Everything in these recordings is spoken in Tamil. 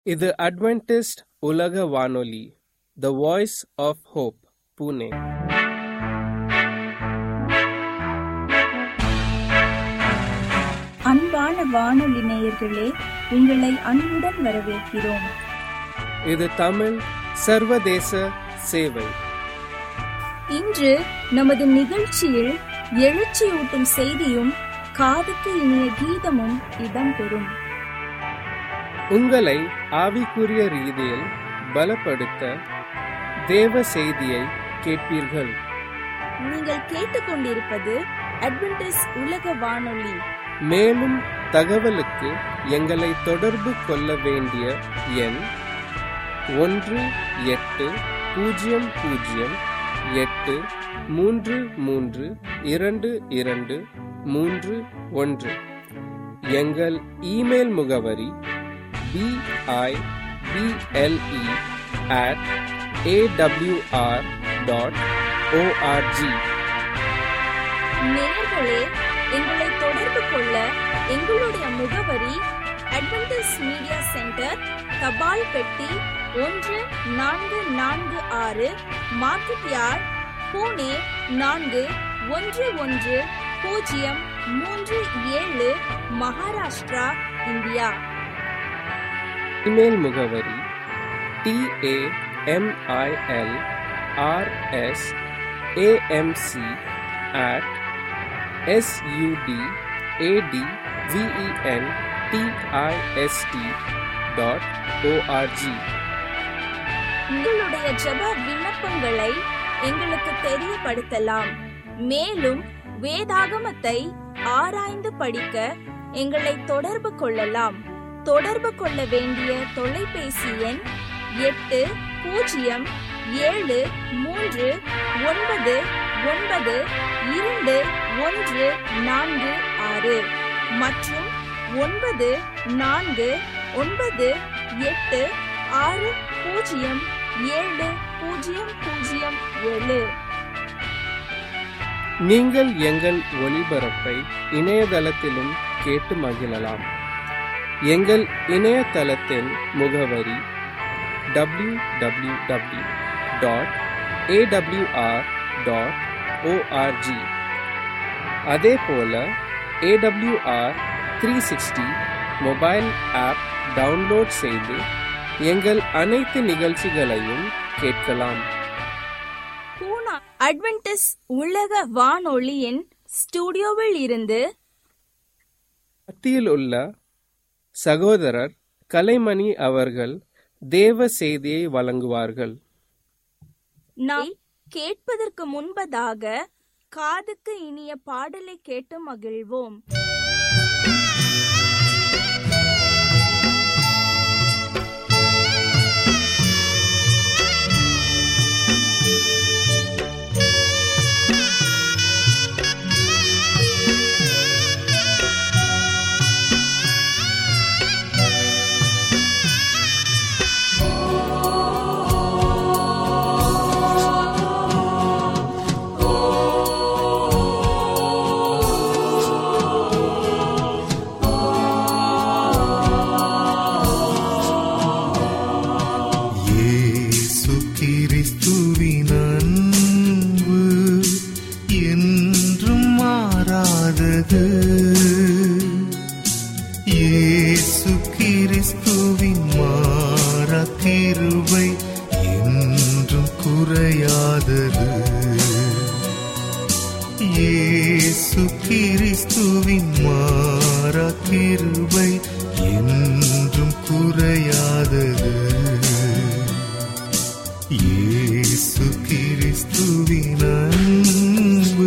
இது அட்வென்டிஸ்ட் உலக வானொலி the voice of hope Pune அன்பான வானொலி நேயர்களே உங்களை அன்புடன் வரவேற்கிறோம் இது தமிழ் சர்வதேச சேவை இன்று நமது நிகழ்ச்சியில் எழுச்சியூட்டும் செய்தியும் காதுக்கு இனிய கீதமும் இடம்பெறும் உங்களை ஆவிக்குரிய ரீதியில் பலப்படுத்த தேவ செய்தியை கேட்பீர்கள் நீங்கள் கேட்டுக்கொண்டிருப்பது அட்வென்டிஸ் உலக வானொலி மேலும் தகவலுக்கு எங்களை தொடர்பு கொள்ள வேண்டிய எண் ஒன்று எட்டு பூஜ்ஜியம் பூஜ்ஜியம் எட்டு மூன்று மூன்று இரண்டு இரண்டு மூன்று ஒன்று எங்கள் இமெயில் முகவரி B I B L E at AWR dot O R G நேயர்களே எங்களை தொடர்பு கொள்ள எங்களுடைய முகவரி அட்வென்டிஸ் மீடியா சென்டர் தபால் பெட்டி ஒன்று நான்கு நான்கு ஆறு மார்க்கெட் யார்ட் பூனே நான்கு ஒன்று ஒன்று பூஜ்ஜியம் மூன்று ஏழு மகாராஷ்டிரா இந்தியா இமெயில் முகவரி T A M I L R S A M C at S U D A D V E N T I S T dot O R G உங்களுடைய ஜெப விண்ணப்பங்களை எங்களுக்கு தெரியப்படுத்தலாம் மேலும் வேதாகமத்தை ஆராய்ந்து படிக்க எங்களை தொடர்பு கொள்ளலாம் தொடர்பு கொள்ள வேண்டிய தொலைபேசி எண் எட்டு பூஜ்ஜியம் ஏழு மூன்று ஒன்பது ஒன்பது இரண்டு ஒன்று நான்கு ஆறு மற்றும் ஒன்பது நான்கு ஒன்பது எட்டு ஆறு பூஜ்ஜியம் ஏழு பூஜ்ஜியம் பூஜ்ஜியம் ஏழு நீங்கள் எங்கள் ஒளிபரப்பை இணையதளத்திலும் கேட்டு மகிழலாம் எங்கள் இணையதளத்தின் முகவரி W W W dot AWR dot O R G அதே போல A W R three sixty mobile app download செய்து எங்கள் அனைத்து நிகழ்ச்சிகளையும் கேட்கலாம் பூனா அட்வென்டிஸ் உலக வானொலியின் ஸ்டுடியோவில் இருந்து மத்தியில் உள்ள சகோதரர் கலைமணி அவர்கள் தேவ செய்தியை வழங்குவார்கள் நாம் கேட்பதற்கு முன்பதாக காதுக்கு இனிய பாடலை கேட்டு மகிழ்வோம் இயேசு கிறிஸ்துவின் அன்பு என்றும் மாறாதது இயேசு கிறிஸ்துவின் மாறா கிருபை என்றும் குறையாதது இயேசு கிறிஸ்துவின் மாறா கிருபை என்றும் குறையாதது இயேசு கிறிஸ்துவின் அன்பு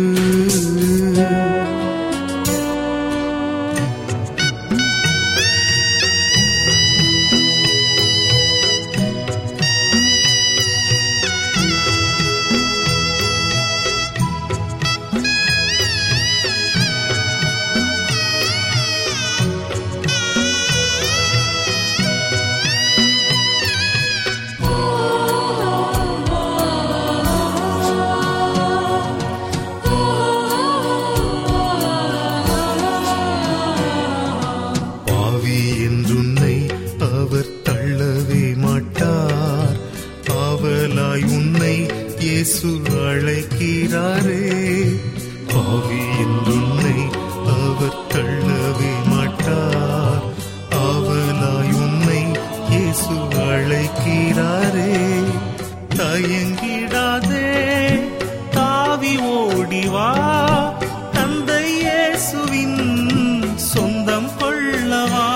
இயேசு அழைக்கிறாரே பாவி என்றுன்னை அவர் தள்ளவே மாட்டார் ஆவலாய் உன்னை இயேசு அழைக்கிறாரே தயங்கிடாதே தாவி ஓடிவா தந்தை இயேசுவின் சொந்தம் கொள்ளவா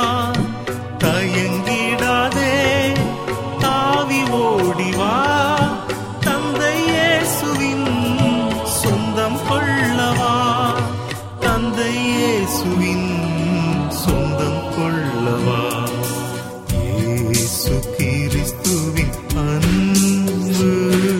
தயங்கிடாதே தாவி ஓடிவா தந்தை இயேசுவின் சொந்தம் கொள்ளவா தந்தை இயேசுவின் சொந்தம் கொள்ளவா இயேசு கிறிஸ்துவின் அன்பு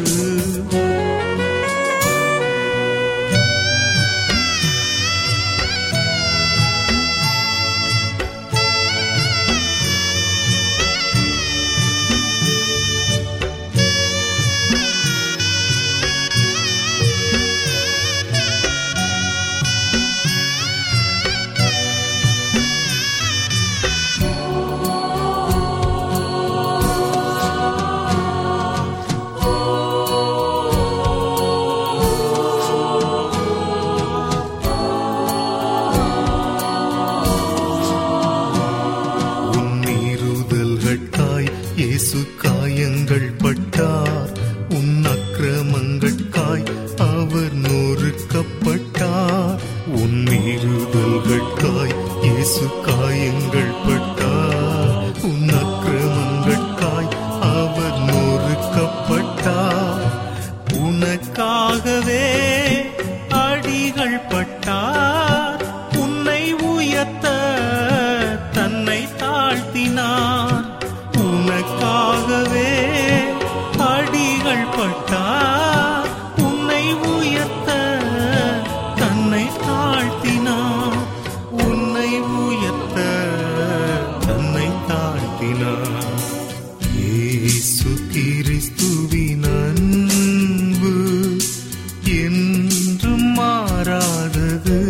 உன் மீறுதல்கட்காய் இயேசு காயங்கள் பட்டார் உன் அக்கிரமங்கட்காய் அவர் நொறுக்கப்பட்டார் உன் மீறுதல்கட்காய் இயேசு காயங்கள் பட்டார் உன் அக்கிரமங்கட்காய் அவர் நொறுக்கப்பட்டார் உனக்காகவே அடிகள் பட்டார் உன்னை உயர்த்த தன்னை தாழ்த்தினார் உனக்காகவே அடிகள் பட்டார் உன்னை உயர்த்த தன்னை தாழ்த்தினார் உன்னை உயர்த்த தன்னை தாழ்த்தினார் இயேசு கிறிஸ்துவின் அன்பு என்றும் மாறாதது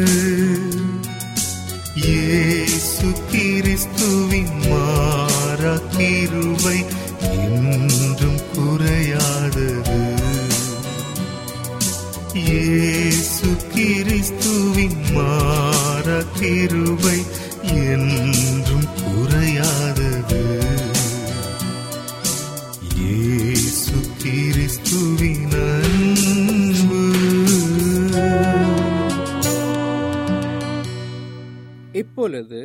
இயேசு கிறிஸ்துவின் மாறா கிருபை என்றும் குறையாதது இயேசு கிறிஸ்துவின் மாறா கிருபை என்றும் குறையாதது இயேசு கிறிஸ்துவின் அன்பு இப்பொழுது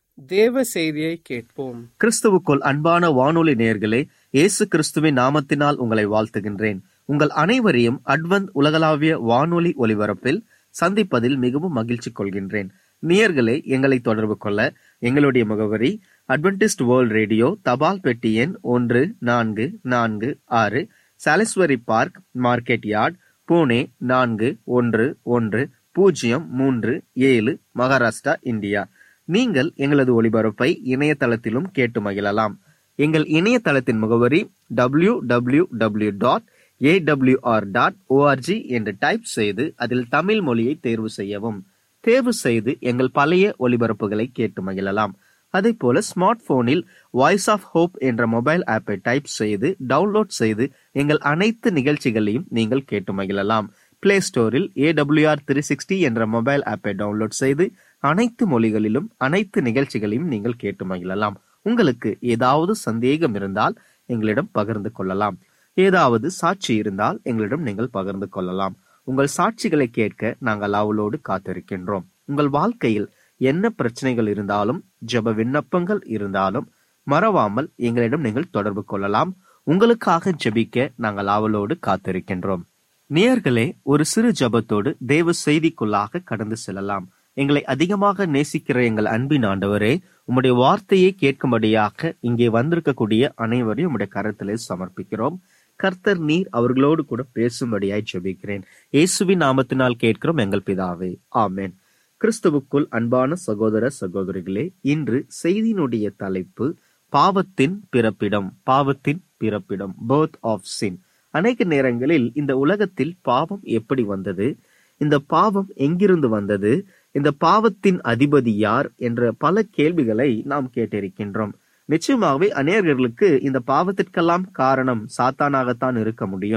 தேவ செய்தியை கேட்போம் கிறிஸ்துவுக்குள் அன்பான வானொலி நேயர்களே இயேசு கிறிஸ்துவின் நாமத்தினால் உங்களை வாழ்த்துகின்றேன் உங்கள் அனைவரையும் அட்வந்த் உலகளாவிய வானொலி ஒலிபரப்பில் சந்திப்பதில் மிகவும் மகிழ்ச்சி கொள்கின்றேன் நேயர்களே எங்களை தொடர்பு கொள்ள எங்களுடைய முகவரி அட்வென்டிஸ்ட் வேர்ல்ட் ரேடியோ தபால் பெட்டி எண் ஒன்று நான்கு நான்கு ஆறு Salisbury park market yard Pune நான்கு ஒன்று ஒன்று பூஜ்ஜியம் மூன்று ஏழு மகாராஷ்டிரா இந்தியா நீங்கள் எங்களது ஒளிபரப்பை இணையதளத்திலும் கேட்டு மகிழலாம் எங்கள் இணையதளத்தின் முகவரி W W W dot AWR dot ORG என்று டைப் செய்து அதில் தமிழ் மொழியை தேர்வு செய்யவும் தேர்வு செய்து எங்கள் பழைய ஒளிபரப்புகளை கேட்டு மகிழலாம் அதே போல ஸ்மார்ட் போனில் வாய்ஸ் ஆஃப் ஹோப் என்ற மொபைல் ஆப்பை டைப் செய்து டவுன்லோட் செய்து எங்கள் அனைத்து நிகழ்ச்சிகளையும் நீங்கள் கேட்டு மகிழலாம் பிளே ஸ்டோரில் ஏடபிள்யூஆர் த்ரீ சிக்ஸ்டி என்ற மொபைல் ஆப்பை டவுன்லோட் செய்து அனைத்து மொழிகளிலும் அனைத்து நிகழ்ச்சிகளையும் நீங்கள் கேட்டு மகிழலாம் உங்களுக்கு ஏதாவது சந்தேகம் இருந்தால் எங்களிடம் பகிர்ந்து கொள்ளலாம் ஏதாவது சாட்சி இருந்தால் எங்களிடம் நீங்கள் பகிர்ந்து கொள்ளலாம் உங்கள் சாட்சிகளை கேட்க நாங்கள் அவளோடு காத்திருக்கின்றோம் உங்கள் வாழ்க்கையில் என்ன பிரச்சனைகள் இருந்தாலும் ஜெப விண்ணப்பங்கள் இருந்தாலும் மறவாமல் எங்களிடம் நீங்கள் தொடர்பு கொள்ளலாம் உங்களுக்காக ஜெபிக்க நாங்கள் ஆவலோடு காத்திருக்கின்றோம் நேயர்களே ஒரு சிறு ஜெபத்தோடு தேவ செய்திக்குள்ளாக கடந்து செல்லலாம் எங்களை அதிகமாக நேசிக்கிற எங்கள் அன்பின் ஆண்டவரே உம்முடைய வார்த்தையை கேட்கும்படியாக இங்கே வந்திருக்கக்கூடிய அனைவரையும் உம்முடைய கரத்திலே சமர்ப்பிக்கிறோம் கர்த்தர் நீர் அவர்களோடு கூட பேசும்படியாய் ஜெபிக்கிறேன் இயேசுவின் நாமத்தினால் கேட்கிறோம் எங்கள் பிதாவே ஆமென் கிறிஸ்துவுக்குள் அன்பான சகோதர சகோதரிகளே இன்று செய்தியினுடைய தலைப்பு பாவத்தின் பிறப்பிடம் பாவத்தின் பிறப்பிடம் birth ஆஃப் sin அநேக நேரங்களில் இந்த உலகத்தில் பாவம் எப்படி வந்தது இந்த பாவம் எங்கிருந்து வந்தது இந்த பாவத்தின் அதிபதி யார் என்ற பல கேள்விகளை நாம் கேட்டிருக்கின்றோம் நிச்சயமாகவே அநேகர்களுக்கு இந்த பாவத்திற்கெல்லாம் காரணம் சாத்தானாகத்தான் இருக்க முடியும்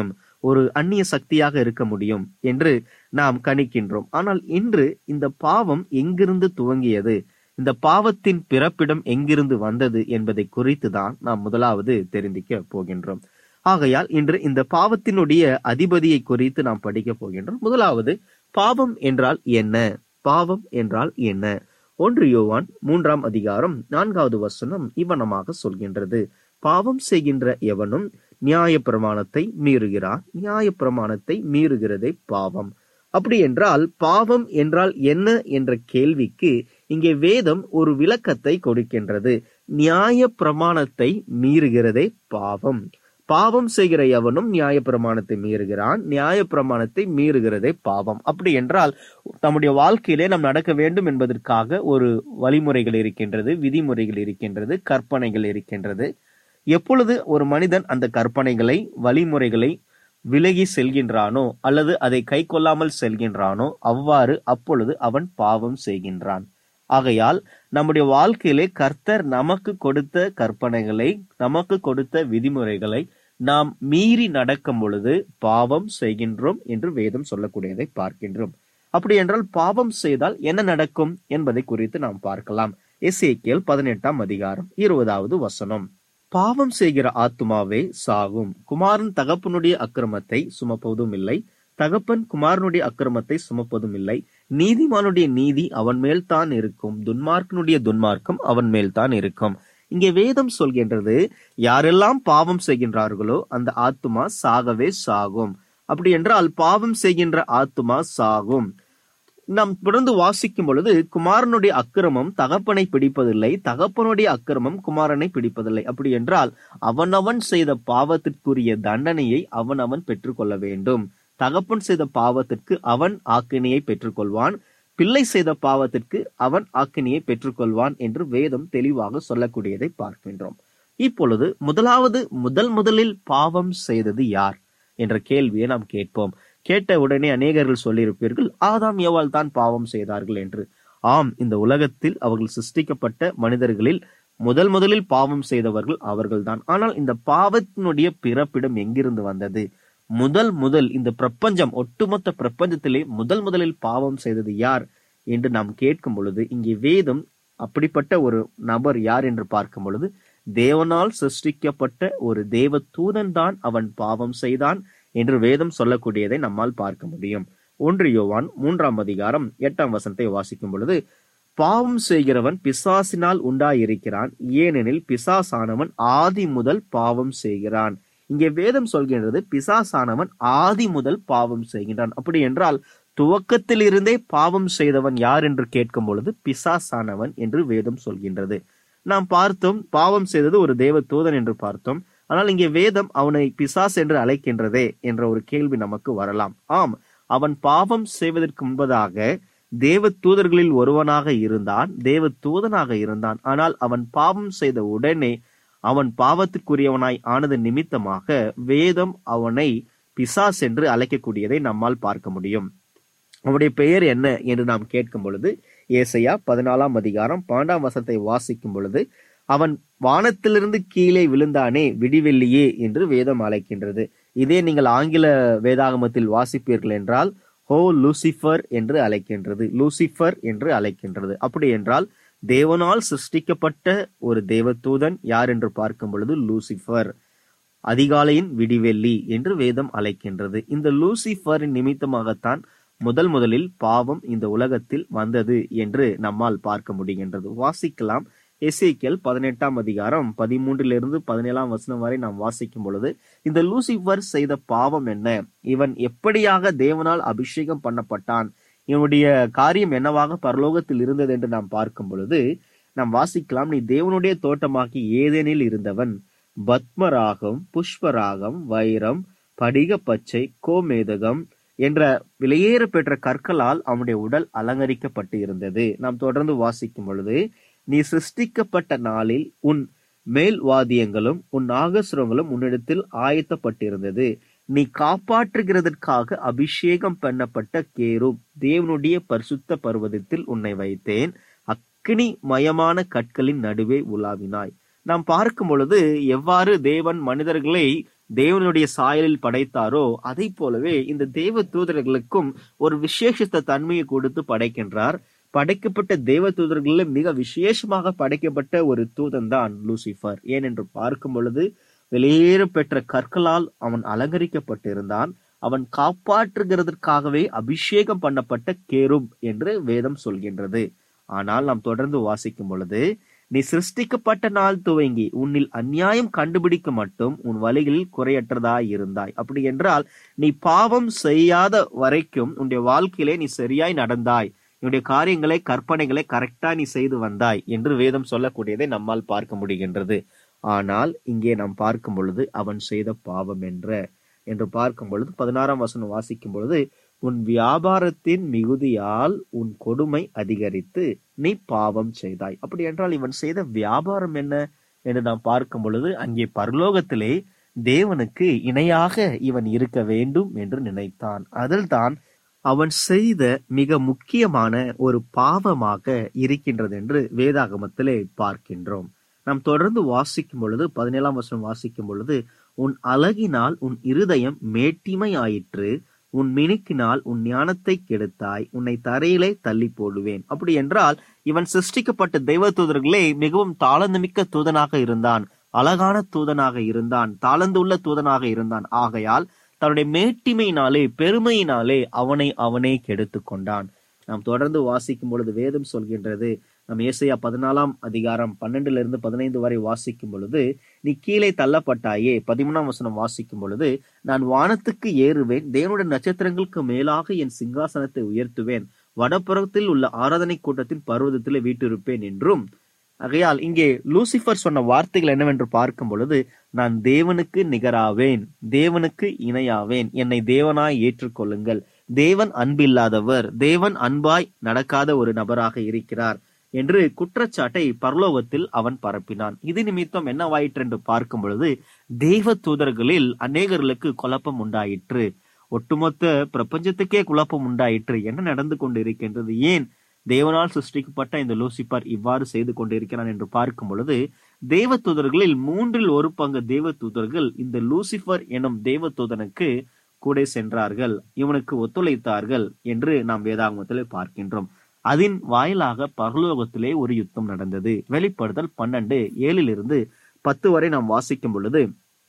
ஒரு அந்நிய சக்தியாக இருக்க முடியும் என்று நாம் கணிக்கின்றோம் ஆனால் இன்று இந்த பாவம் எங்கிருந்து துவங்கியது இந்த பாவத்தின் பிறப்பிடம் எங்கிருந்து வந்தது என்பதை குறித்து தான் நாம் முதலாவது தெரிந்திக்க போகின்றோம் ஆகையால் இன்று இந்த பாவத்தினுடைய அதிபதியை குறித்து நாம் படிக்க போகின்றோம் முதலாவது பாவம் என்றால் என்ன பாவம் என்றால் என்ன ஒன்று யோவான் மூன்றாம் அதிகாரம் நான்காவது வசனம் இவனமாக சொல்கின்றது பாவம் செய்கின்ற எவனும் நியாய பிரமாணத்தை மீறுகிறான் நியாய பிரமாணத்தை மீறுகிறதே பாவம் அப்படி என்றால் பாவம் என்றால் என்ன என்ற கேள்விக்கு இங்கே வேதம் ஒரு விளக்கத்தை கொடுக்கின்றது நியாய பிரமாணத்தை மீறுகிறதே பாவம் பாவம் செய்கிற எவனும் நியாய பிரமாணத்தை மீறுகிறான் நியாய பிரமாணத்தை மீறுகிறதே பாவம் அப்படி என்றால் நம்முடைய வாழ்க்கையிலே நாம் நடக்க வேண்டும் என்பதற்காக ஒரு வழிமுறைகள் இருக்கின்றது விதிமுறைகள் இருக்கின்றது கற்பனைகள் இருக்கின்றது எப்பொழுது ஒரு மனிதன் அந்த கற்பனைகளை வழிமுறைகளை விலகி செல்கின்றானோ அல்லது அதை கை கொள்ளாமல் செல்கின்றானோ அவ்வாறு அப்பொழுது அவன் பாவம் செய்கின்றான் ஆகையால் நம்முடைய வாழ்க்கையிலே கர்த்தர் நமக்கு கொடுத்த கற்பனைகளை நமக்கு கொடுத்த விதிமுறைகளை நாம் மீறி நடக்கும் பொழுது பாவம் செய்கின்றோம் என்று வேதம் சொல்லக்கூடியதை பார்க்கின்றோம் அப்படி என்றால் பாவம் செய்தால் என்ன நடக்கும் என்பதை குறித்து நாம் பார்க்கலாம் எசேக்கியல் பதினெட்டாம் அதிகாரம் இருபதாவது வசனம் பாவம் செய்கிற ஆத்துமாவே சாகும் குமாரன் தகப்பனுடைய அக்கிரமத்தை சுமப்பதும் இல்லை தகப்பன் குமாரனுடைய அக்கிரமத்தை சுமப்பதும் இல்லை நீதிமானுடைய நீதி அவன் மேல் தான் இருக்கும் துன்மார்க்கனுடைய துன்மார்க்கம் அவன் மேல் தான் இருக்கும் இங்கே வேதம் சொல்கின்றது யாரெல்லாம் பாவம் செய்கின்றார்களோ அந்த ஆத்துமா சாகவே சாகும் அப்படி என்றால் பாவம் செய்கின்ற ஆத்துமா சாகும் நாம் தொடர்ந்து வாசிக்கும் பொழுது குமாரனுடைய அக்கிரமம் தகப்பனை பிடிப்பதில்லை தகப்பனுடைய அக்கிரமம் குமாரனை பிடிப்பதில்லை அப்படி என்றால் அவனவன் செய்த பாவத்திற்குரிய தண்டனையை அவனவன் பெற்றுக்கொள்ள வேண்டும் தகப்பன் செய்த பாவத்திற்கு அவன் ஆக்கினியை பெற்றுக்கொள்வான் பிள்ளை செய்த பாவத்திற்கு அவன் ஆக்கினியை பெற்றுக்கொள்வான் என்று வேதம் தெளிவாக சொல்லக்கூடியதை பார்க்கின்றோம் இப்பொழுது முதலாவது முதல் முதலில் பாவம் செய்தது யார் என்ற கேள்வியை நாம் கேட்போம் கேட்ட உடனே அநேகர்கள் சொல்லியிருப்பீர்கள் ஆதாம் ஏவாள் தான் பாவம் செய்தார்கள் என்று ஆம் இந்த உலகத்தில் அவர்கள் சிருஷ்டிக்கப்பட்ட மனிதர்களில் முதல் முதலில் பாவம் செய்தவர்கள் அவர்கள்தான் ஆனால் இந்த பாவத்தினுடைய பிறப்பிடம் எங்கிருந்து வந்தது முதல் முதல் இந்த பிரபஞ்சம் ஒட்டுமொத்த பிரபஞ்சத்திலே முதல் முதலில் பாவம் செய்தது யார் என்று நாம் கேட்கும் பொழுது இங்கே வேதம் அப்படிப்பட்ட ஒரு நபர் யார் என்று பார்க்கும் பொழுது தேவனால் சிருஷ்டிக்கப்பட்ட ஒரு தேவ தூதன் தான் அவன் பாவம் செய்தான் என்று வேதம் சொல்லக்கூடியதை நம்மால் பார்க்க முடியும் ஒன்று யோவான் மூன்றாம் அதிகாரம் எட்டாம் வசனத்தை வாசிக்கும் பொழுது பாவம் செய்கிறவன் பிசாசினால் உண்டாயிருக்கிறான் ஏனெனில் பிசாசானவன் ஆதி முதல் பாவம் செய்கிறான் இங்கே வேதம் சொல்கின்றது பிசாசானவன் ஆதி முதல் பாவம் செய்கின்றான் அப்படி என்றால் துவக்கத்தில் இருந்தே பாவம் செய்தவன் யார் என்று கேட்கும் பொழுது பிசாசானவன் என்று வேதம் சொல்கின்றது நாம் பார்த்தோம் பாவம் செய்தது ஒரு தேவ தூதன் என்று பார்த்தோம் ஆனால் இங்கே வேதம் அவனை பிசாஸ் என்று அழைக்கின்றதே என்ற ஒரு கேள்வி நமக்கு வரலாம் ஆம் அவன் பாவம் செய்வதற்கு முன்பதாக தேவ தூதர்களில் ஒருவனாக இருந்தான் தேவ தூதனாக இருந்தான் ஆனால் அவன் பாவம் செய்த உடனே அவன் பாவத்துக்குரியவனாய் ஆனது நிமித்தமாக வேதம் அவனை பிசாஸ் என்று அழைக்கக்கூடியதை நம்மால் பார்க்க முடியும் அவனுடைய பெயர் என்ன என்று நாம் கேட்கும் பொழுது ஏசையா பதினாலாம் அதிகாரம் பாண்டாம் வசத்தை வாசிக்கும் பொழுது அவன் வானத்திலிருந்து கீழே விழுந்தானே விடிவெள்ளியே என்று வேதம் அழைக்கின்றது இதே நீங்கள் ஆங்கில வேதாகமத்தில் வாசிப்பீர்கள் என்றால் ஹோ லூசிஃபர் என்று அழைக்கின்றது லூசிஃபர் என்று அழைக்கின்றது அப்படி என்றால் தேவனால் சிருஷ்டிக்கப்பட்ட ஒரு தேவதூதன் யார் என்று பார்க்கும் பொழுது லூசிஃபர் அதிகாலையின் விடிவெள்ளி என்று வேதம் அழைக்கின்றது இந்த லூசிஃபரின் நிமித்தமாகத்தான் முதல் முதலில் பாவம் இந்த உலகத்தில் வந்தது என்று நம்மால் பார்க்க முடிகின்றது வாசிக்கலாம் எசேக்கியல் பதினெட்டாம் அதிகாரம் பதிமூன்றிலிருந்து பதினேழாம் வசனம் வரை நாம் வாசிக்கும் பொழுது இந்த லூசிஃபர் செய்த பாவம் என்ன இவன் எப்படியாக தேவனால் அபிஷேகம் பண்ணப்பட்டான் இவனுடைய காரியம் என்னவாக பரலோகத்தில் இருந்தது என்று நாம் பார்க்கும் பொழுது நாம் வாசிக்கலாம் நீ தேவனுடைய தோட்டமாக்கி ஏதேனில் இருந்தவன் பத்மராகம் புஷ்பராகம் வைரம் படிக பச்சை கோமேதகம் என்ற விலையேற பெற்ற கற்களால் அவனுடைய உடல் அலங்கரிக்கப்பட்டு இருந்தது நாம் தொடர்ந்து வாசிக்கும் பொழுது நீ சிருஷ்டிக்கப்பட்ட நாளில் உன் மேல் வாத்தியங்களும் உன் நாகசுரங்களும் உன்னிடத்தில் ஆயத்தப்பட்டிருந்தது நீ காப்பாற்றுகிறதற்காக அபிஷேகம் பண்ணப்பட்ட கேரும் தேவனுடைய பரிசுத்த பர்வதத்தில் உன்னை வைத்தேன் அக்கினி மயமான கற்களின் நடுவே உலாவினாய் நாம் பார்க்கும் பொழுது எவ்வாறு தேவன் மனிதர்களை தேவனுடைய சாயலில் படைத்தாரோ அதை போலவே இந்த தேவ தூதர்களுக்கும் ஒரு விசேஷத்த தன்மையை கொடுத்து படைக்கின்றார் படைக்கப்பட்ட தேவ தூதர்களில் மிக விசேஷமாக படைக்கப்பட்ட ஒரு தூதன் தான் லூசிஃபர் ஏனென்று பார்க்கும் பொழுது வெளியேற பெற்ற கற்களால் அவன் அலங்கரிக்கப்பட்டிருந்தான் அவன் காப்பாற்றுகிறதற்காகவே அபிஷேகம் பண்ணப்பட்ட கேருப் என்று வேதம் சொல்கின்றது ஆனால் நாம் தொடர்ந்து வாசிக்கும் பொழுது நீ சிருஷ்டிக்கப்பட்ட நாள் துவங்கி உன்னில் அநியாயம் கண்டுபிடிக்க மட்டும் உன் வழிகளில் குறையற்றதாய் இருந்தாய் அப்படி என்றால் நீ பாவம் செய்யாத வரைக்கும் உன்னுடைய வாழ்க்கையிலே நீ சரியாய் நடந்தாய் உன்னுடைய காரியங்களை கற்பனைகளை கரெக்டா நீ செய்து வந்தாய் என்று வேதம் சொல்லக்கூடியதை நம்மால் பார்க்க முடிகின்றது ஆனால் இங்கே நாம் பார்க்கும் பொழுது அவன் செய்த பாவம் என்ற என்று பார்க்கும் பொழுது பதினாறாம் வசனம் வாசிக்கும் பொழுது உன் வியாபாரத்தின் மிகுதியால் உன் கொடுமை அதிகரித்து நீ பாவம் செய்தாய் அப்படி என்றால் இவன் செய்த வியாபாரம் என்ன என்று நாம் பார்க்கும் பொழுது அங்கே பரலோகத்திலே தேவனுக்கு இணையாக இவன் இருக்க வேண்டும் என்று நினைத்தான் அதில்தான் அவன் செய்த மிக முக்கியமான ஒரு பாவமாக இருக்கின்றது என்று வேதாகமத்திலே பார்க்கின்றோம் நாம் தொடர்ந்து வாசிக்கும் பொழுது பதினேழாம் வருஷம் வாசிக்கும் பொழுது உன் அழகினால் உன் இருதயம் மேட்டிமை ஆயிற்று உன் மினுக்கினால் உன் ஞானத்தை கெடுத்தாய் உன்னை தரையிலே தள்ளி போடுவேன் அப்படி என்றால் இவன் சிருஷ்டிக்கப்பட்ட தெய்வ தூதர்களே மிகவும் தாளந்துமிக்க தூதனாக இருந்தான் அழகான தூதனாக இருந்தான் தாளந்துள்ள தூதனாக இருந்தான் ஆகையால் தன்னுடைய மேட்டிமையினாலே பெருமையினாலே அவனை அவனே கெடுத்து கொண்டான் நாம் தொடர்ந்து வாசிக்கும் பொழுது வேதம் சொல்கின்றது நம் ஏசையா பதினாலாம் அதிகாரம் பன்னெண்டுல இருந்து பதினைந்து வரை வாசிக்கும் பொழுது நீ கீழே தள்ளப்பட்டாயே பதிமூணாம் வசனம் வாசிக்கும் பொழுது நான் வானத்துக்கு ஏறுவேன் தேவனுடைய நட்சத்திரங்களுக்கு மேலாக என் சிங்காசனத்தை உயர்த்துவேன் வடப்புறத்தில் உள்ள ஆராதனை கூட்டத்தின் பர்வதத்திலே வீட்டிருப்பேன் என்றும் ஆகையால் இங்கே லூசிபர் சொன்ன வார்த்தைகள் என்னவென்று பார்க்கும் பொழுது நான் தேவனுக்கு நிகராவேன் தேவனுக்கு இணையாவேன் என்னை தேவனாய் ஏற்றுக்கொள்ளுங்கள் தேவன் அன்பில்லாதவர் தேவன் அன்பாய் நடக்காத ஒரு நபராக இருக்கிறார் என்று குற்றச்சாட்டை பரலோகத்தில் அவன் பரப்பினான் இது நிமித்தம் என்னவாயிற்று என்று பார்க்கும் பொழுது தெய்வ தூதர்களில் அநேகர்களுக்கு குழப்பம் உண்டாயிற்று ஒட்டுமொத்த பிரபஞ்சத்துக்கே குழப்பம் உண்டாயிற்று என்ன நடந்து கொண்டிருக்கின்றது ஏன் தேவனால் சிருஷ்டிக்கப்பட்ட இந்த லூசிபர் இவ்வாறு செய்து கொண்டிருக்கிறான் என்று பார்க்கும் பொழுது தேவ தூதர்களில் மூன்றில் ஒரு பங்கு தேவ தூதர்கள் இந்த லூசிபர் எனும் தேவ தூதனுக்கு கூட சென்றார்கள் இவனுக்கு ஒத்துழைத்தார்கள் என்று நாம் வேதாகமத்திலே பார்க்கின்றோம் அதன் வாயிலாக பரலோகத்திலே ஒரு யுத்தம் நடந்தது வெளிப்படுதல் பன்னெண்டு ஏழிலிருந்து பத்து வரை நாம் வாசிக்கும் பொழுது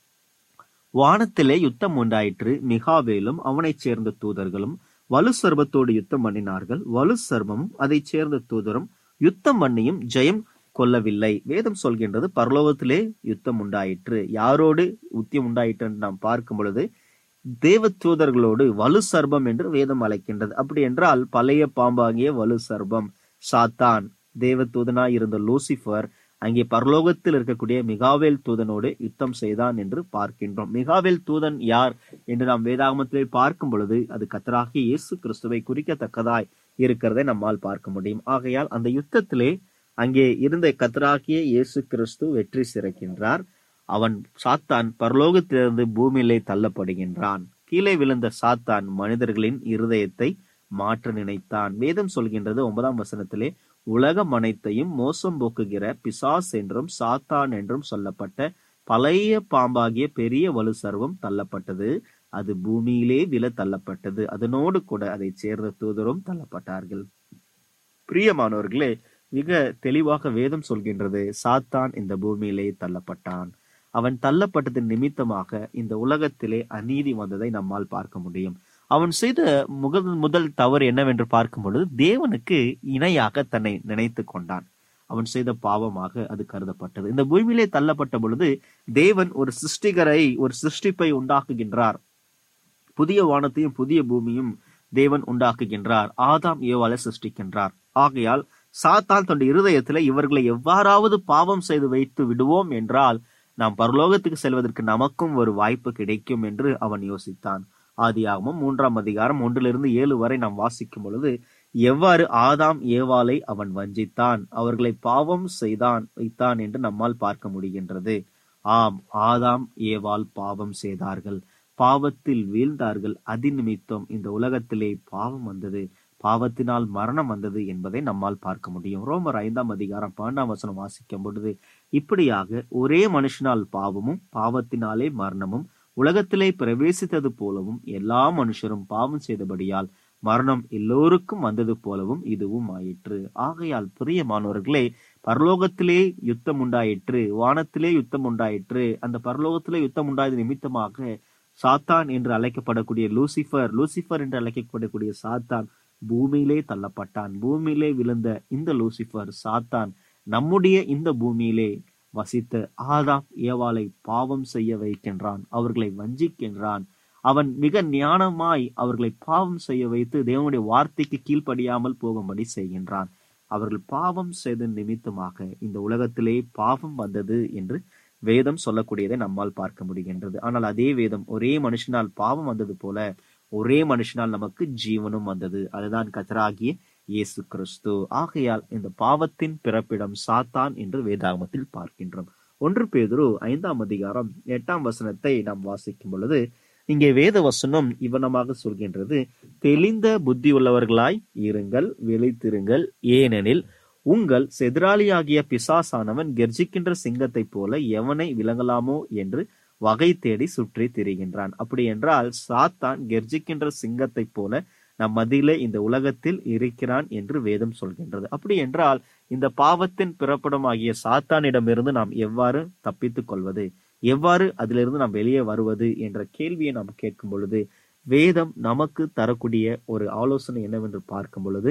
வானத்திலே யுத்தம் உண்டாயிற்று மிகாவேலும் அவனைச் சேர்ந்த தூதர்களும் வலு சர்பத்தோடு யுத்தம் பண்ணினார்கள் வலு சர்பமும் அதைச் சேர்ந்த தூதரும் யுத்தம் பண்ணியும் ஜெயம் கொள்ளவில்லை வேதம் சொல்கின்றது பரலோகத்திலே யுத்தம் உண்டாயிற்று யாரோடு யுத்தம் உண்டாயிற்று என்று நாம் பார்க்கும் பொழுது தேவ தூதர்களோடு வலு சர்பம் என்று வேதம் அழைக்கின்றது அப்படி என்றால் பழைய பாம்பாகிய வலு சர்பம் சாத்தான் தேவ தூதனாய் இருந்த லூசிபர் அங்கே பரலோகத்தில் இருக்கக்கூடிய மிகாவேல் தூதனோடு யுத்தம் செய்தான் என்று பார்க்கின்றோம் மிகாவேல் தூதன் யார் என்று நாம் வேதாகமத்திலே பார்க்கும் பொழுது அது கத்தராகிய இயேசு கிறிஸ்துவை குறிக்கத்தக்கதாய் இருக்கிறதை நம்மால் பார்க்க முடியும் ஆகையால் அந்த யுத்தத்திலே அங்கே இருந்த கத்தராகிய இயேசு கிறிஸ்து வெற்றி சிறக்கின்றார் அவன் சாத்தான் பரலோகத்திலிருந்து பூமியிலே தள்ளப்படுகின்றான் கீழே விழுந்த சாத்தான் மனிதர்களின் இருதயத்தை மாற்ற நினைத்தான் வேதம் சொல்கின்றது ஒன்பதாம் வசனத்திலே உலகம் அனைத்தையும் மோசம் போக்குகிற பிசாஸ் என்றும் சாத்தான் என்றும் சொல்லப்பட்ட பழைய பாம்பாகிய பெரிய வலு சர்வம் தள்ளப்பட்டது அது பூமியிலே விழ தள்ளப்பட்டது அதனோடு கூட அதை சேர்ந்த தூதரும் தள்ளப்பட்டார்கள் பிரியமானவர்களே மிக தெளிவாக வேதம் சொல்கின்றது சாத்தான் இந்த பூமியிலே தள்ளப்பட்டான் அவன் தள்ளப்பட்டதன் நிமித்தமாக இந்த உலகத்திலே அநீதி வந்ததை நம்மால் பார்க்க முடியும் அவன் செய்த முதல் முதல் தவறு என்னவென்று பார்க்கும் பொழுது தேவனுக்கு இணையாக தன்னை நினைத்து கொண்டான் அவன் செய்த பாவமாக அது கருதப்பட்டது இந்த பூமியிலே தள்ளப்பட்ட பொழுது தேவன் ஒரு சிருஷ்டிகரை ஒரு சிருஷ்டிப்பை உண்டாக்குகின்றார் புதிய வானத்தையும் புதிய பூமியும் தேவன் உண்டாக்குகின்றார் ஆதாம் ஏவாளை சிருஷ்டிக்கின்றார் ஆகையால் சாத்தான் தன்னுடைய இருதயத்துல இவர்களை எவ்வாறாவது பாவம் செய்து வைத்து விடுவோம் என்றால் நாம் பரலோகத்துக்கு செல்வதற்கு நமக்கும் ஒரு வாய்ப்பு கிடைக்கும் என்று அவன் யோசித்தான் ஆதியாகமும் மூன்றாம் அதிகாரம் ஒன்றிலிருந்து ஏழு வரை நாம் வாசிக்கும் பொழுது எவ்வாறு ஆதாம் ஏவாளை அவன் வஞ்சித்தான் அவர்களை பாவம் செய்தான் வைத்தான் என்று நம்மால் பார்க்க முடிகின்றது ஆம் ஆதாம் ஏவாள் பாவம் செய்தார்கள் பாவத்தில் வீழ்ந்தார்கள் அதி நிமித்தம் இந்த உலகத்திலே பாவம் வந்தது பாவத்தினால் மரணம் வந்தது என்பதை நம்மால் பார்க்க முடியும் ரோமர் ஐந்தாம் அதிகாரம் பன்னெண்டாம் வசனம் வாசிக்கும் பொழுது இப்படியாக ஒரே மனுஷனால் பாவமும் பாவத்தினாலே மரணமும் உலகத்திலே பிரவேசித்தது போலவும் எல்லா மனுஷரும் பாவம் செய்தபடியால் மரணம் எல்லோருக்கும் வந்தது போலவும் இதுவும் ஆயிற்று ஆகையால் பிரியமானவர்களே பரலோகத்திலே யுத்தம் உண்டாயிற்று வானத்திலே யுத்தம் உண்டாயிற்று அந்த பரலோகத்திலே யுத்தம் உண்டாயது நிமித்தமாக சாத்தான் என்று அழைக்கப்படக்கூடிய லூசிஃபர் லூசிஃபர் என்று அழைக்கப்படக்கூடிய சாத்தான் பூமியிலே தள்ளப்பட்டான் பூமியிலே விழுந்த இந்த லூசிஃபர் சாத்தான் நம்முடைய இந்த பூமியிலே வசித்த ஆதாம் ஏவாளை பாவம் செய்ய வைக்கின்றான் அவர்களை வஞ்சிக்கின்றான் அவன் மிக ஞானமாய் அவர்களை பாவம் செய்ய வைத்து தேவனுடைய வார்த்தைக்கு கீழ்ப்படியாமல் போகும்படி செய்கின்றான் அவர்கள் பாவம் செய்த நிமித்தமாக இந்த உலகத்திலே பாவம் வந்தது என்று வேதம் சொல்லக்கூடியதை நம்மால் பார்க்க முடிகின்றது ஆனால் அதே வேதம் ஒரே மனுஷனால் பாவம் வந்தது போல ஒரே மனுஷனால் நமக்கு ஜீவனும் வந்தது அதுதான் கத்தராகிய இயேசு கிறிஸ்து ஆகையால் இந்த பாவத்தின் பிறப்பிடம் சாத்தான் என்று வேதாகமத்தில் பார்க்கின்றோம் ஒன்று பேதுரு ஐந்தாம் அதிகாரம் எட்டாம் வசனத்தை நாம் வாசிக்கும் பொழுது இங்கே வேத வசனம் இவனமாக சொல்கின்றது தெளிந்த புத்தி உள்ளவர்களாய் இருங்கள் விழித்திருங்கள் ஏனெனில் உங்கள் செதிராளியாகிய பிசாசானவன் கெர்ஜிக்கின்ற சிங்கத்தைப் போல எவனை விளங்கலாமோ என்று வகை தேடி சுற்றி திரிகின்றான் அப்படி என்றால் சாத்தான் கெர்ஜிக்கின்ற சிங்கத்தைப் போல நம் மத்தியிலே இந்த உலகத்தில் இருக்கிறான் என்று வேதம் சொல்கின்றது அப்படி என்றால் இந்த பாவத்தின் பிறப்பிடமாகிய சாத்தானிடமிருந்து நாம் எவ்வாறு தப்பித்துக் கொள்வது எவ்வாறு அதிலிருந்து நாம் வெளியே வருவது என்ற கேள்வியை நாம் கேட்கும் பொழுது வேதம் நமக்கு தரக்கூடிய ஒரு ஆலோசனை என்னவென்று பார்க்கும் பொழுது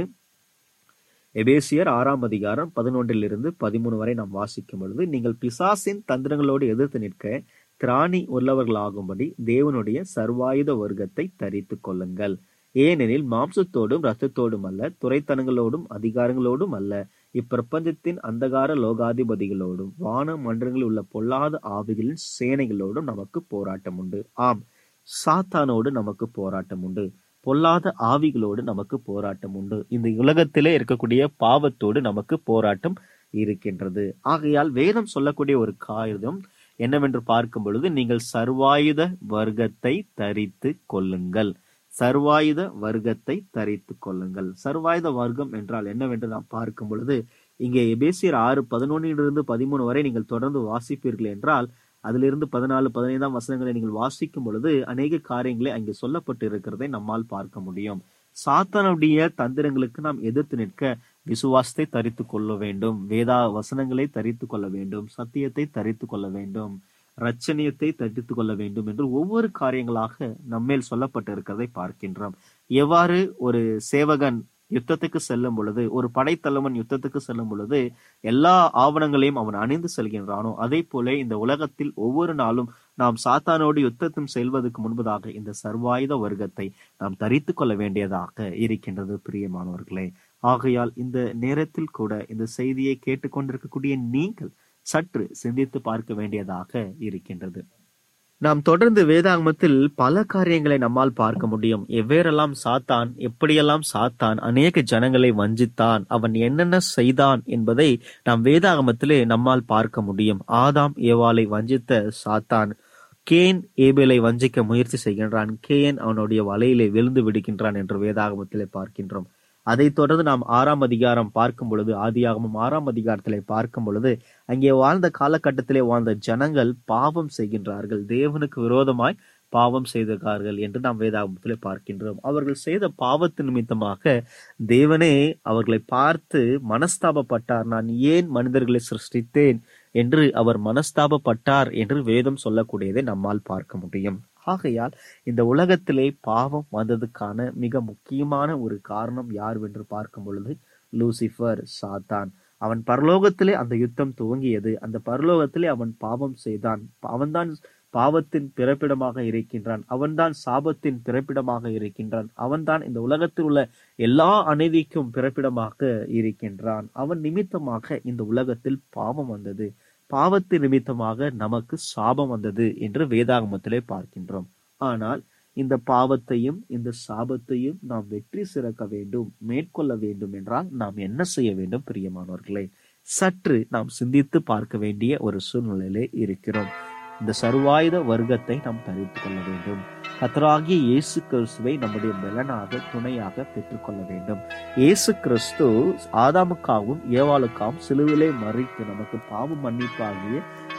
எபேசியர் ஆறாம் அதிகாரம் பதினொன்றிலிருந்து பதிமூணு வரை நாம் வாசிக்கும் பொழுது நீங்கள் பிசாசின் தந்திரங்களோடு எதிர்த்து நிற்க திராணி உள்ளவர்களாகும்படி தேவனுடைய சர்வாயுத வர்க்கத்தை தரித்து கொள்ளுங்கள் ஏனெனில் மாம்சத்தோடும் இரத்தத்தோடும் அல்ல துறைத்தனங்களோடும் அதிகாரங்களோடும் அல்ல இப்பிரபஞ்சத்தின் அந்தகார லோகாதிபதிகளோடும் வான மன்றங்களில் உள்ள பொல்லாத ஆவிகளின் சேனைகளோடும் நமக்கு போராட்டம் உண்டு ஆம் சாத்தானோடு நமக்கு போராட்டம் உண்டு பொல்லாத ஆவிகளோடு நமக்கு போராட்டம் உண்டு இந்த உலகத்திலே இருக்கக்கூடிய பாவத்தோடு நமக்கு போராட்டம் இருக்கின்றது ஆகையால் வேதம் சொல்லக்கூடிய ஒரு காகிதம் என்னவென்று பார்க்கும் பொழுது நீங்கள் சர்வாயுத வர்க்கத்தை தரித்து கொள்ளுங்கள் சர்வாயுத வர்க்கத்தை தரித்து கொள்ளுங்கள் சர்வாயுத வர்க்கம் என்றால் என்னவென்று நாம் பார்க்கும் பொழுது இங்கே எபேசியர் ஆறு பதினொன்னிலிருந்து பதிமூணு வரை நீங்கள் தொடர்ந்து வாசிப்பீர்கள் என்றால் அதிலிருந்து பதினாலு பதினைந்தாம் வசனங்களை நீங்கள் வாசிக்கும் பொழுது அநேக காரியங்களை அங்கே சொல்லப்பட்டு இருக்கிறதை நம்மால் பார்க்க முடியும் சாத்தானுடைய தந்திரங்களுக்கு நாம் எதிர்த்து நிற்க விசுவாசத்தை தரித்து கொள்ள வேண்டும் வேதா வசனங்களை தரித்து கொள்ள வேண்டும் சத்தியத்தை தரித்து கொள்ள வேண்டும் ரச்சனியத்தை தரித்து கொள்ள வேண்டும் என்று ஒவ்வொரு காரியங்களாக நம்மேல் சொல்லப்பட்டு இருக்கிறதை பார்க்கின்றோம் எவ்வாறு ஒரு சேவகன் யுத்தத்துக்கு செல்லும் பொழுது ஒரு படைத்தலைவன் யுத்தத்துக்கு செல்லும் பொழுது எல்லா ஆவணங்களையும் அவன் அணிந்து செல்கின்றானோ அதே போல இந்த உலகத்தில் ஒவ்வொரு நாளும் நாம் சாத்தானோடு யுத்தத்தும் செல்வதற்கு முன்பதாக இந்த சர்வாயுத வர்க்கத்தை நாம் தரித்து கொள்ள வேண்டியதாக இருக்கின்றது பிரியமானவர்களே ஆகையால் இந்த நேரத்தில் கூட இந்த செய்தியை கேட்டுக்கொண்டிருக்கக்கூடிய நீங்கள் சற்று சிந்தித்து பார்க்க வேண்டியதாக இருக்கின்றது நாம் தொடர்ந்து வேதாகமத்தில் பல காரியங்களை நம்மால் பார்க்க முடியும் எவ்வேறெல்லாம் சாத்தான் எப்படியெல்லாம் சாத்தான் அநேக ஜனங்களை வஞ்சித்தான் அவன் என்னென்ன செய்தான் என்பதை நாம் வேதாகமத்திலே நம்மால் பார்க்க முடியும் ஆதாம் ஏவாளை வஞ்சித்த சாத்தான் கேன் ஏபேலை வஞ்சிக்க முயற்சி செய்கின்றான் கேன் அவனுடைய வலையிலே விழுந்து விடுகின்றான் என்று வேதாகமத்திலே பார்க்கின்றோம் அதைத் தொடர்ந்து நாம் ஆறாம் அதிகாரம் பார்க்கும் பொழுது ஆதியாகமும் ஆறாம் அதிகாரத்திலே பார்க்கும் பொழுது அங்கே வாழ்ந்த காலகட்டத்திலே வாழ்ந்த ஜனங்கள் பாவம் செய்கின்றார்கள் தேவனுக்கு விரோதமாய் பாவம் செய்திருக்கார்கள் என்று நாம் வேதாகமத்திலே பார்க்கின்றோம் அவர்கள் செய்த பாவத்தின் நிமித்தமாக தேவனே அவர்களை பார்த்து மனஸ்தாபப்பட்டார் நான் ஏன் மனிதர்களை சிருஷ்டித்தேன் என்று அவர் மனஸ்தாபப்பட்டார் என்று வேதம் சொல்லக்கூடியதை நம்மால் பார்க்க முடியும் ஆகையால் இந்த உலகத்திலே பாவம் வந்ததுக்கான மிக முக்கியமான ஒரு காரணம் யார் என்று பார்க்கும் பொழுது லூசிஃபர் சாத்தான் அவன் பரலோகத்திலே அந்த யுத்தம் துவங்கியது அந்த பரலோகத்திலே அவன் பாவம் செய்தான் அவன்தான் பாவத்தின் பிறப்பிடமாக இருக்கின்றான் அவன்தான் சாபத்தின் பிறப்பிடமாக இருக்கின்றான் அவன்தான் இந்த உலகத்தில் உள்ள எல்லா அநீதிக்கும் பிறப்பிடமாக இருக்கின்றான் அவன் நிமித்தமாக இந்த உலகத்தில் பாவம் வந்தது பாவத்தின் நிமித்தமாக நமக்கு சாபம் வந்தது என்று வேதாகமத்திலே பார்க்கின்றோம் ஆனால் இந்த பாவத்தையும் இந்த சாபத்தையும் நாம் வெற்றி சிறக்க வேண்டும் மேற்கொள்ள வேண்டும் என்றால் நாம் என்ன செய்ய வேண்டும் பிரியமானவர்களே சற்று நாம் சிந்தித்து பார்க்க வேண்டிய ஒரு சூழ்நிலையிலே இருக்கிறோம் இந்த சர்வாயுத வர்க்கத்தை நாம் தரித்து கொள்ள வேண்டும் கத்தராகிய இயேசு கிறிஸ்துவை நம்முடைய பலனாக துணையாக பெற்றுக்கொள்ள வேண்டும் இயேசு கிறிஸ்து ஆதாமுக்காகவும் ஏவாளுக்காகவும் சிலுவிலே மறித்து நமக்கு பாவ மன்னிப்பாகிய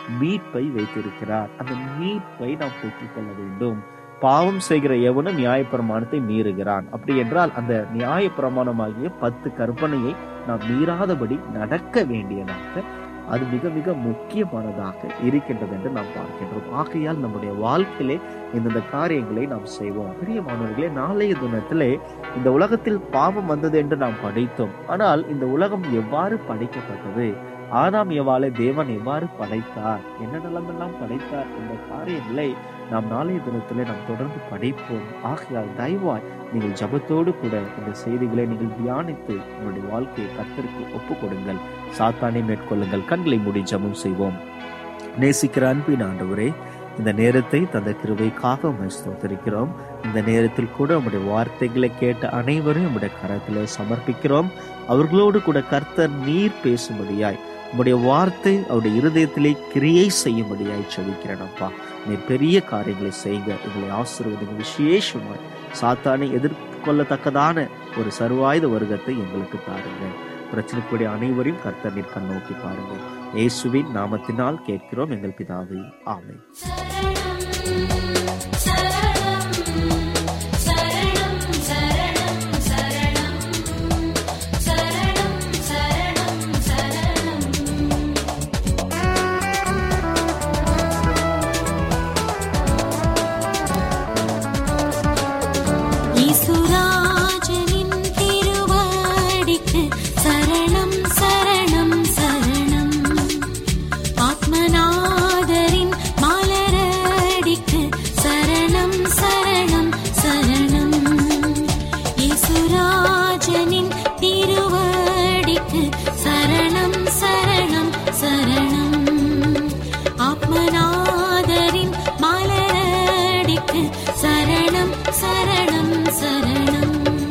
மீட்பை வைத்திருக்கிறார் அந்த மீட்பை நாம் பெற்றுக் கொள்ள வேண்டும் பாவம் செய்கிற எவனும் நியாயப்பிரமாணத்தை மீறுகிறான் அப்படி என்றால் அந்த நியாயப்பிரமாணமாகிய பத்து கற்பனையை நாம் மீறாதபடி நடக்க வேண்டியதாக அது மிக மிக முக்கியமானதாக இருக்கின்றது என்று நாம் பார்க்கின்றோம் ஆகையால் நம்முடைய வாழ்க்கையிலே இந்தந்த காரியங்களை நாம் செய்வோம் பிரியமானவர்களே நாளைய தினத்திலே இந்த உலகத்தில் பாவம் வந்தது என்று நாம் படித்தோம் ஆனால் இந்த உலகம் எவ்வாறு படைக்கப்பட்டது ஆதாம் எவ்வாறு தேவன் எவ்வாறு படைத்தார் என்ன நிலமெல்லாம் படைத்தார் என்ற காரியங்களை நாம் நாளைய தினத்திலே நாம் தொடர்ந்து படிப்போம் ஆகையால் தயவாய் நீங்கள் ஜபத்தோடு கூட இந்த செய்திகளை நீங்கள் தியானித்து உங்களுடைய வாழ்க்கையை கர்த்தருக்கு ஒப்பு கொடுங்கள் சாத்தானை மேற்கொள்ளுங்கள் கண்களை மூடி ஜெபம் செய்வோம் நேசிக்கிற அன்பின் ஆண்டவரே இந்த நேரத்தை தந்த கிருபைக்காக உம்மை ஸ்தோத்திரிக்கிறோம் இந்த நேரத்தில் கூட உம்முடைய வார்த்தைகளை கேட்ட அனைவரும் உம்முடைய கரத்தில் சமர்ப்பிக்கிறோம் அவர்களோடு கூட கர்த்தர் நீர் பேசும்படியாய் உம்முடைய வார்த்தை அவருடைய இருதயத்திலே கிரியை செய்யும்படியாய் செவிக்கிறேன் அப்பா நீர் பெரிய காரியங்களை செய்யுங்க எங்களை ஆசீர்வதிங்க விசேஷமாய் சாத்தானை எதிர்கொள்ளத்தக்கதான ஒரு சர்வாயுத வருகத்தை எங்களுக்கு தாருங்க பிரச்சனைக்குரிய அனைவரையும் கர்த்தர் நீர் கண்ணோக்கி பாருங்க இயேசுவின் நாமத்தினால் கேட்கிறோம் எங்கள் பிதாவே ஆமென் ஈசுராஜனின் திருவடிக்கு சரணம் சரணம் சரணம் ஆத்மநாதரின் மலரடிக்கு சரணம் சரணம் சரணம் ஈசுராஜனின் திருவடிக்கு சரணம் சரணம் சரணம் ஆத்மநாதரின் மலரடிக்கு சரணம் சரணம் சரணம்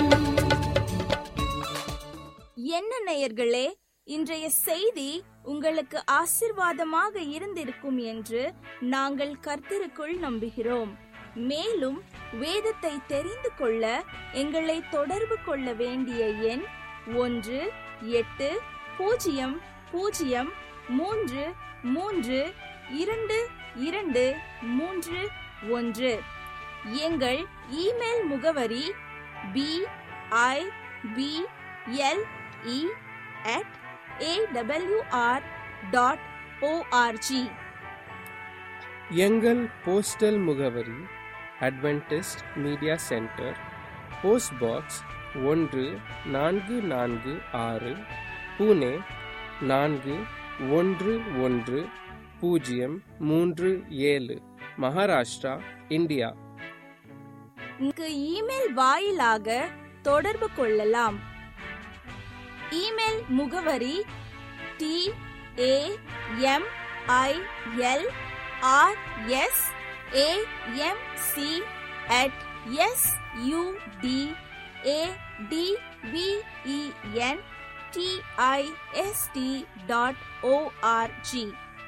என்ன நேயர்களே இன்றைய செய்தி உங்களுக்கு ஆசிர்வாதமாக இருந்திருக்கும் என்று நாங்கள் கர்த்தருக்குள் நம்புகிறோம் மேலும் வேதத்தை தெரிந்து கொள்ள எங்களை தொடர்பு கொள்ள வேண்டிய எண் ஒன்று எட்டு பூஜ்ஜியம் பூஜ்ஜியம் மூன்று மூன்று இரண்டு இரண்டு மூன்று ஒன்று எங்கள் இமெயில் முகவரி P I P L E at AWR dot ORG எங்கள் போஸ்டல் முகவரி Adventist media centre post box ஒன்று நான்கு நான்கு ஆறு புனே நான்கு ஒன்று ஒன்று பூஜ்ஜியம் மூன்று ஏழு மகாராஷ்டிரா இந்தியா இங்கு இமெயில் வாயிலாக தொடர்பு கொள்ளலாம் இமெயில் முகவரி T A M I L R S A M C at S U D A D V E N T I S T dot ORG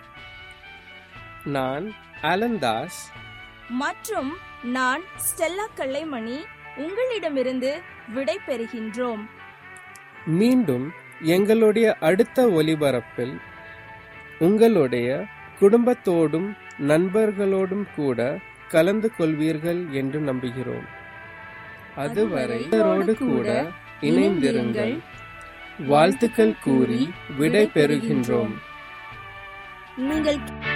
நான் அலந்தாஸ் மற்றும் நான் ஸ்டெல்லா கல்லைமணி உங்களிடமிருந்து விடை பெறுகின்றோம் மீண்டும் எங்களுடைய அடுத்த ஒலிபரப்பில் உங்களுடைய குடும்பத்தோடும் நண்பர்களோடும் கூட கலந்து கொள்வீர்கள் என்று நம்புகிறோம் அதுவரை இவரோடு கூட இணைந்திருங்கள் வாழ்த்துக்கள் கூறி விடை பெறுகின்றோம் நீங்கள்